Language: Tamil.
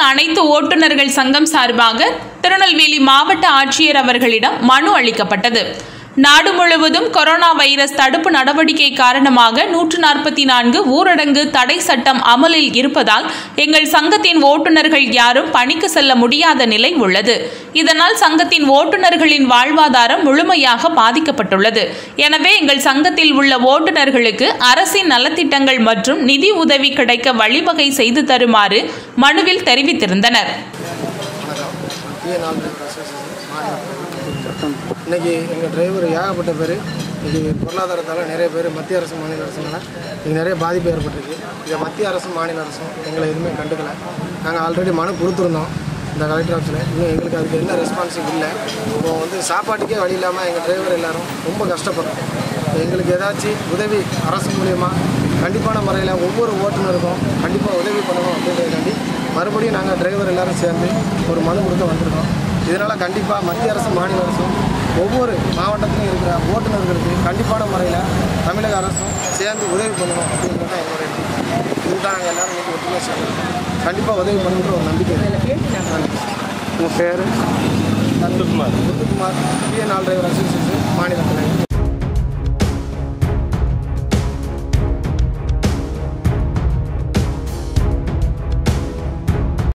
அனைத்து ஓட்டுநர்கள் சங்கம் சார்பாக திருநெல்வேலி மாவட்ட ஆட்சியர் அவர்களிடம் மனு அளிக்கப்பட்டது நாடு முழுவதும் கொரோனா வைரஸ் தடுப்பு நடவடிக்கை காரணமாக நூற்று நாற்பத்தி நான்கு ஊரடங்கு தடை சட்டம் அமலில் இருப்பதால் எங்கள் சங்கத்தின் ஓட்டுநர்கள் யாரும் பணிக்கு செல்ல முடியாத நிலை உள்ளது இதனால் சங்கத்தின் ஓட்டுநர்களின் வாழ்வாதாரம் முழுமையாக பாதிக்கப்பட்டுள்ளது எனவே எங்கள் சங்கத்தில் உள்ள ஓட்டுநர்களுக்கு அரசின் நலத்திட்டங்கள் மற்றும் நிதி உதவி கிடைக்க வழிவகை செய்து தருமாறு மனுவில் தெரிவித்திருந்தனர் வணக்கம் டிஎன்ஆர் டிரைவர் அசோசியேஷன் மாநில இன்னைக்கு எங்கள் டிரைவர் ஏகப்பட்ட பேர் இன்னைக்கு பொருளாதாரத்தால் நிறைய பேர் மத்திய அரசு மாநில அரசுனால இங்கே நிறைய பாதிப்பு ஏற்பட்டிருக்கு இதை மத்திய அரசும் மாநில அரசும் எங்களை எதுவுமே கண்டுக்கல நாங்கள் ஆல்ரெடி மனு கொடுத்துருந்தோம் இந்த கலெக்டர் ஆஃபீஸில் இன்னும் எங்களுக்கு அதுக்கு என்ன ரெஸ்பான்சிவ் இல்லை இப்போ வந்து சாப்பாட்டுக்கே வழி இல்லாமல் எங்கள் டிரைவர் எல்லாரும் ரொம்ப கஷ்டப்படுறோம் எங்களுக்கு ஏதாச்சும் உதவி அரசு மூலயமா கண்டிப்பான முறையில் ஒவ்வொரு ஓட்டுநருக்கும் கண்டிப்பாக உதவி பண்ணணும் அப்படின்றதுக்காண்டி மறுபடியும் நாங்கள் டிரைவர் எல்லாரும் சேர்ந்து ஒரு மனு கொடுக்க வந்திருக்கோம் இதனால் கண்டிப்பாக மத்திய அரசு மாநில அரசும் ஒவ்வொரு மாவட்டத்திலும் இருக்கிற ஓட்டுநர்களுக்கு கண்டிப்பான முறையில் தமிழக அரசும் சேர்ந்து உதவி பண்ணணும் அப்படிங்கிறது தான் எங்களுடைய இதுதான் நாங்கள் எல்லாரும் இன்னைக்கு ஒற்றுமை சேர்ந்துருக்கோம் கண்டிப்பாக உதவி பண்ணுன்ற ஒரு நம்பிக்கை இருக்கு. நன்றி உங்கள் பேர் Muthukumar Muthukumar TN all driver association மாநில தலைவர்